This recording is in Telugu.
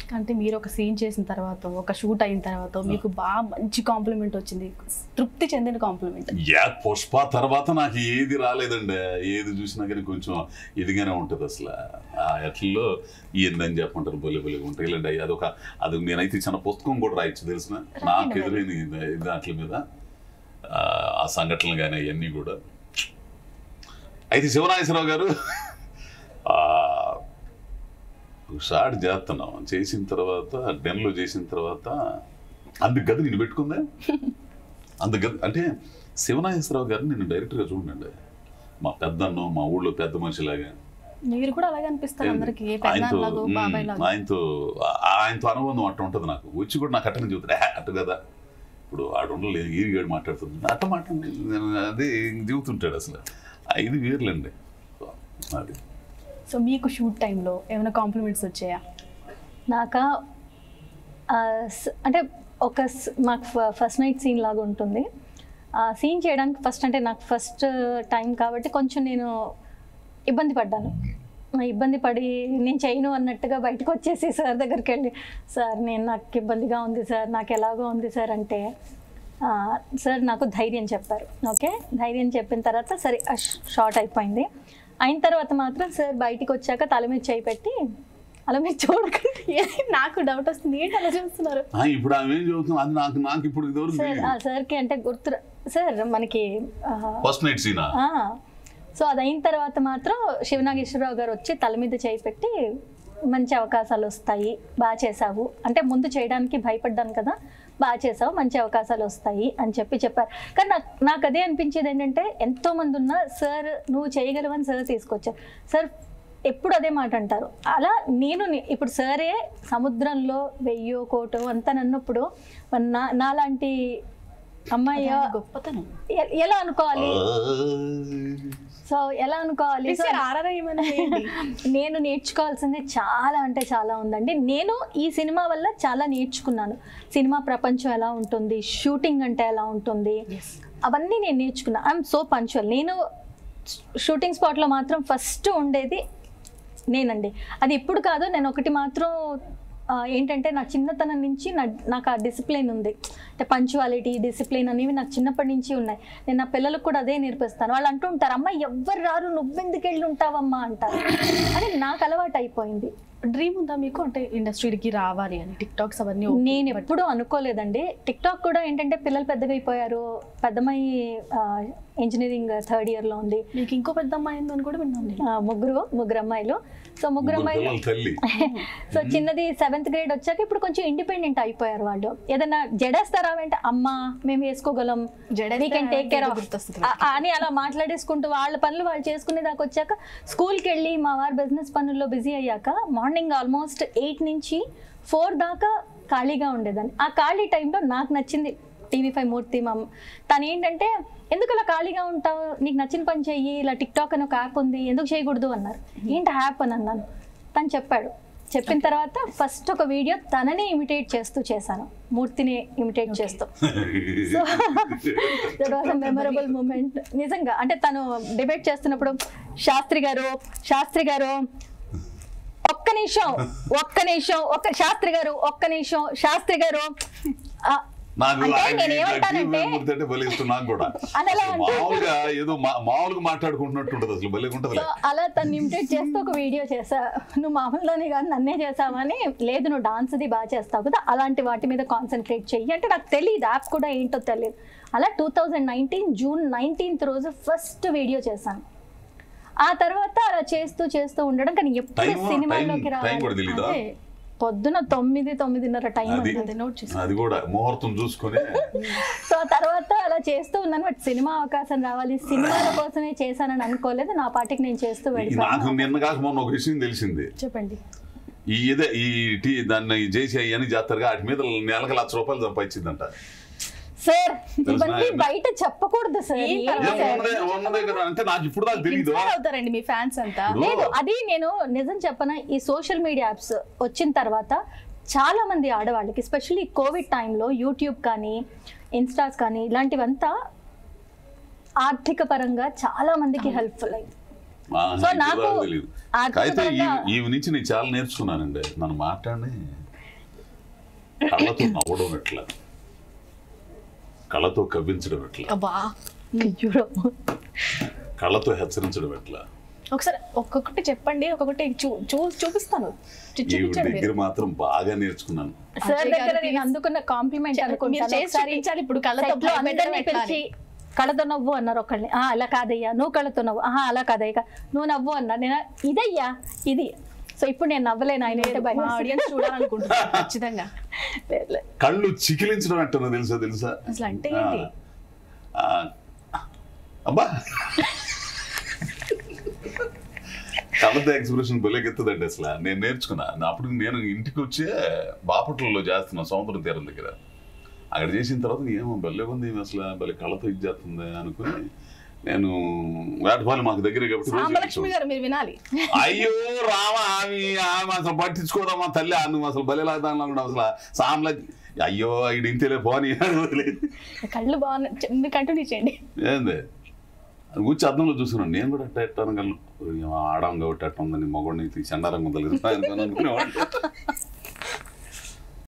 అంటే మీరు ఒక సీన్ చేసిన తర్వాత ఒక షూట్ అయిన తర్వాత మీకు బాగా మంచి కాంప్లిమెంట్ వచ్చింది తృప్తి చెందిన కాంప్లిమెంట్ యా పుష్ప తర్వాత నాకు ఏది రాలేదండి ఏది చూసినా కానీ కొంచెం ఇదిగానే ఉంటుంది అసలు ఆ ఎట్లలో ఏందని చెప్పమంటారు బొలి బొలిగా ఉంటాయి ఇలాంటి అదొక అది నేనైతే చిన్న పుస్తకం కూడా రాయొచ్చు తెలిసిన నాకు ఎదురైన ఇది- దాంట్ల మీద ఆ, ఆ సంఘటనలు కానీ అవన్నీ కూడా అయితే శివనాగేశ్వరరావు గారు ఆ, ఒక షాట్ చేస్తున్నాం చేసిన తర్వాత డెన్లో చేసిన తర్వాత అందుకు గది నేను పెట్టుకుందా అందుకు గది అంటే శివనాగేశ్వరరావు గారిని నేను డైరెక్ట్గా చూడండి మా పెద్దన్నో మా ఊళ్ళో పెద్ద మనిషిలాగా మీరు కూడా అలాగే అనిపిస్తారు అందరికి ఏ ఆయనతో పెద్దలాగో బాబాయ్ మ్, లాగా ఆయనతో ఆ- ఆయనతో అనుబంధం అట్ట ఉంటుంది నాకు వచ్చి కూడా నాకు అట్టని చెబుతాడు "ఏ, అట్ట కదా ఇప్పుడు ఆడు ఉండలేదు ఈరిగాడు మాట్లాడుతుంది అట్ట మాట్లాడి అదే చెబుతుంటాడు అసలు ఆ, ఇది వేర్లేండి అది సో మీకు షూట్ టైంలో ఏమైనా కాంప్లిమెంట్స్ వచ్చాయా నాకా ఆ, స్- అంటే ఒక స్- మాకు ఫస్ట్ నైట్ సీన్ లాగా ఉంటుంది ఆ సీన్ చేయడానికి ఫస్ట్ అంటే నాకు ఫస్ట్ టైం కాబట్టి కొంచెం నేను ఇబ్బంది పడ్డాను ఆ ఇబ్బంది పడి నేను చేయను అన్నట్టుగా బయటకు వచ్చేసి సార్ దగ్గరికి వెళ్ళి సార్ నేను నాకు ఇబ్బందిగా ఉంది సార్ నాకు ఎలాగో ఉంది సార్ అంటే ఆ, సార్ నాకు ధైర్యం చెప్పారు ఓకే ధైర్యం చెప్పిన తర్వాత సరే ఆ షార్ట్ అయిపోయింది అయిన తర్వాత మాత్రం సార్ బయటికి వచ్చాక తల మీద చేయి పెట్టి అలా మీరు చూడకండి ఏ, నాకు డౌట్ వస్తుంది ఏంటి అలా చూస్తున్నారు ఆ, ఇప్పుడు ఆమె ఏం చదువుతుంది అది నాకు నాకు ఇప్పుడు ఇదివరకు సార్ ఆ సార్కి అంటే గుర్తు రా- సార్ మనకి ఆ, ఫస్ట్ నైట్ సీనా ఆ, సో అది అయిన తర్వాత మాత్రం శివనాగేశ్వరరావు గారు వచ్చి తల మీద చేయి పెట్టి మంచి అవకాశాలు వస్తాయి బాగా చేసావు అంటే ముందు చేయడానికి భయపడ్డాను కదా బాగా చేసావు మంచి అవకాశాలు వస్తాయి అని చెప్పి చెప్పారు కానీ నాకు నాకు అదే అనిపించేది ఏంటంటే ఎంతో మంది ఉన్నా సార్ నువ్వు చేయగలవని సార్ తీసుకొచ్చారు సార్ ఎప్పుడు అదే మాట అంటారు అలా నేను ని- ఇప్పుడు సరే సముద్రంలో వెయ్యో కోటో అంతా నన్నప్పుడు మరి నా నాలాంటి అమ్మాయి అది గొప్పతనం ఎ- ఎలా అనుకోవాలి సో ఎలా అనుకోవాలి సో ఆర్ఆర్ ఏమైనా చేయండి. నేను నేర్చుకోవాల్సింది చాలా అంటే చాలా ఉందండి నేను ఈ సినిమా వల్ల చాలా నేర్చుకున్నాను సినిమా ప్రపంచం ఎలా ఉంటుంది షూటింగ్ అంటే ఎలా ఉంటుంది అవన్నీ నేను నేర్చుకున్నా ఐఎమ్ సో పంచువల్ నేను షూటింగ్ స్పాట్లో మాత్రం ఫస్ట్ ఉండేది నేనండి అది ఇప్పుడు కాదు నేను ఒకటి మాత్రం ఆ, ఏంటంటే నా చిన్నతనం నుంచి నా నాకు ఆ డిసిప్లిన్ ఉంది అంటే పంచువాలిటీ డిసిప్లిన్ అనేవి నాకు చిన్నప్పటి నుంచి ఉన్నాయి నేను నా పిల్లలకు కూడా అదే నేర్పిస్తాను వాళ్ళు అంటూ ఉంటారు అమ్మ ఎవ్వరు రారు నువ్వెందుకు వెళ్ళి ఉంటావమ్మా అంటారు అది నాకు అలవాటు అయిపోయింది డ్రీమ్ ఉందా మీకు అంటే ఇండస్ట్రీకి రావాలి అని టిక్ టాక్స్ అవన్నీ okay. నేను ఎప్పుడూ అనుకోలేదండి టిక్ టాక్ కూడా ఏంటంటే పిల్లలు పెద్దగా అయిపోయారు పెద్దమ్మాయి ఇంజనీరింగ్ థర్డ్ ఇయర్లో ఉంది మీకు ఇంకో పెద్ద అమ్మాయి ఉందని కూడా విన్నాను నేను ఆ, ముగ్గురు ముగ్గురు అమ్మాయిలు సో ముగ్గురు ముగ్గురు అమ్మాయిలు పిల్లల తల్లి సో చిన్నది సెవెంత్ గ్రేడ్ వచ్చాక ఇప్పుడు కొంచెం ఇండిపెండెంట్ అయిపోయారు వాళ్ళు ఏదైనా జడేస్తారా అంటే అమ్మా మేము వేసుకోగలం జడేస్తే we can take care of గుర్తొస్తుంది. అని అలా మాట్లాడేసుకుంటూ వాళ్ళ పనులు వాళ్ళు చేసుకునే దాకా వచ్చాక స్కూల్కి వెళ్ళి మా వారు బిజినెస్ పనుల్లో బిజీ అయ్యాక మార్నింగ్ ఆల్మోస్ట్ ఎయిట్ నుంచి ఫోర్ దాకా ఖాళీగా ఉండేదాన్ని ఆ ఖాళీ టైంలో నాకు నచ్చింది టీవీ ఫైవ్ మూర్తి మా అమ్మ. తను ఏంటంటే ఎందుకు అలా ఖాళీగా ఉంటావు నీకు నచ్చిన పని చెయ్యి ఇలా టిక్ టాక్ అని ఒక యాప్ ఉంది ఎందుకు చేయకూడదు అన్నారు ఏంటి యాప్ అని అన్నాను తను చెప్పాడు చెప్పిన తర్వాత ఫస్ట్ ఒక వీడియో తనని ఇమిటేట్ చేస్తూ చేశాను మూర్తిని ఇమిటేట్ చేస్తూ so that was a memorable moment నిజంగా అంటే తను డిబేట్ చేస్తున్నప్పుడు శాస్త్రి గారు శాస్త్రి గారు ఒక్క నిమిషం ఒక్క నిమిషం ఒక్క శాస్త్రి గారు ఒక్క నిమిషం శాస్త్రి గారు ఆ, నాకు అంటే ఆయన నేను ఈ ఏమంటానంటే లక్ష్మీ మూర్తి అంటే భలే ఇష్టం నాకు కూడా అని ఎలా అంటే- మామూలుగా ఏదో మా- మామూలుగా మాట్లాడుకుంటున్నట్టు ఉంటుంది అసలు భలే ఉంటుంది సో అలా తను ఇమిటేట్ చేస్తూ ఒక వీడియో చేసా నువ్వు మామూలులోనే కాదు నన్నే చేసావని లేదు నువ్వు డాన్స్ది బాగా చేస్తావు కదా అలాంటి వాటి మీద కాన్సన్ట్రేట్ చెయ్యి అంటే నాకు తెలియదు యాప్ కూడా ఏంటో తెలియదు అలా two thousand nineteen June nineteenth రోజు ఫస్ట్ వీడియో చేశాను ఆ తర్వాత అలా చేస్తూ చేస్తూ ఉండడం కానీ ఎప్పుడు టైం సినిమాలోకి టైం టైం కూడా రావాలి తెలీదా అదే పొద్దున తొమ్మిది తొమ్మిదిన్నర టైం అది ఉంటుంది అదే నోట్ చేసి అది కూడా ముహూర్తం చూసుకొని సో ఆ తర్వాత అలా చేస్తూ ఉన్నాను బట్ సినిమా అవకాశం రావాలి సినిమాల కోసమే చేశానని అనుకోలేదు నా పాటికి నేను చేస్తూ ఈ నాకు వెళ్ళిపోయాను నిన్న కాక మొన్న ఒక విషయం తెలిసింది చెప్పండి ఈ ఇదే ఈ టీ దాన్ని చేసి అవన్నీ చేస్తారుగా వాటి మీద నెలకు లక్ష రూపాయలు సంపాదించిందంట సార్ తెలుసా? ఇవన్నీ బయట చెప్పకూడదు సార్ ఏం ఏం ఏం సార్? ఉన్నదే ఉన్నదే కదా అంటే నాకు ఇప్పుడు దాకా తెలియదు ఇన్స్పైర్ అవుతారండి మీ ఫ్యాన్స్ అంతా ఇప్పుడు లేదు అది నేను నిజం చెప్పన ఈ సోషల్ మీడియా యాప్స్ వచ్చిన తర్వాత చాలా మంది ఆడవాళ్ళకి ఎస్పెషల్లీ కోవిడ్ టైంలో యూట్యూబ్ కానీ ఇన్స్టాస్ కానీ ఇలాంటివంతా ఆర్థిక పరంగా చాలా మందికి హెల్ప్ఫుల్ అయింది ఆ, సో నాకు నాకు తెలియదు ఆర్థిక అయితే ఈ పరంగా- ఈ నుంచి నేను చాలా నేర్చుకున్నానండి నన్ను మాట్లాడి కళ్ళతో నవ్వడం ఎట్లా కళ్ళతో కవ్వించడం ఎట్లా అబ్బా అయ్యో. కళ్ళతో హెచ్చరించడం ఎట్లా ఒకసారి ఒక్కొక్కటి చెప్పండి ఒక్కొక్కటి చూ చూ- చూపిస్తాను చూ- ఈవిడ చూపించండి దగ్గర మీరు. మాత్రం బాగా నేర్చుకున్నాను సార్ అజయ్ దగ్గర గారు నేను please. అందుకున్న కాంప్లిమెంట్ మీరు అనుకుంటాను చేసి ఒకసారి చూపించాలి ఇప్పుడు కళ్ళతో set లో భయపెట్టడం అందరినీ ఎట్లా పిలిచి అని. కళ్ళతో నవ్వు అన్నారు ఒకళ్ళని "ఆ, అలా కాదయ్యా నువ్వు కళ్ళతో నవ్వు ఆహా అలా కాదయ్యా నువ్వు నవ్వు అన్నా నేను ఇదయ్యా ఇది సో ఇప్పుడు నేను నవ్వలేను ఆయన అంటే భయం మా వేస్తుంది. ఆడియన్స్ చూడాలనుకుంటున్నాను ఖచ్చితంగా లేదు, లేదు. కళ్ళు చికిలించడం అంటున్నా తెలుసా తెలుసా అసలు అంటే ఆ, ఏంటి ఆ, అబ్బా కళ్ళతో ఎక్స్ప్రెషన్ బెలెకెత్తదండి అసలు నేను నేర్చుకున్నా నా అప్పుడు నేను ఇంటికి వచ్చే బాపట్లలో చేస్తున్నా సముద్రం తీరం దగ్గర అక్కడ చేసిన తర్వాత ఏమో బెల్లే ఉంది ఈమె అసలు బెల్ల కళ్ళతో ఇది చేస్తుంది అనుకుని నేను వేటపాలి మాకు దగ్గర కాబట్టి రోజు సాంబలక్ష్మి వెళ్ళేవాడిని. గారు మీరు వినాలి అయ్యో రామా ఆమె ఆమె అసలు పట్టించుకోదమ్మా తల్లి ఆ నువ్వు అసలు బలి లాదానిలో ఉన్నావు అసలు సాంబల అయ్యో ఇది ఇంతేలే పోనీ అని వదిలేసి. కళ్ళు బాగున్నాయి మీరు కంటిన్యూ చేయండి ఏంది అది కూర్చి అర్థంలో చూసుకున్నాను నేను కూడా అట్ట ఎట్టాను కళ్ళు ఆడాం కాబట్టి అట్ట ఉందని మగవాడిని చండారంగా ఉంది అనుకునేవాడిని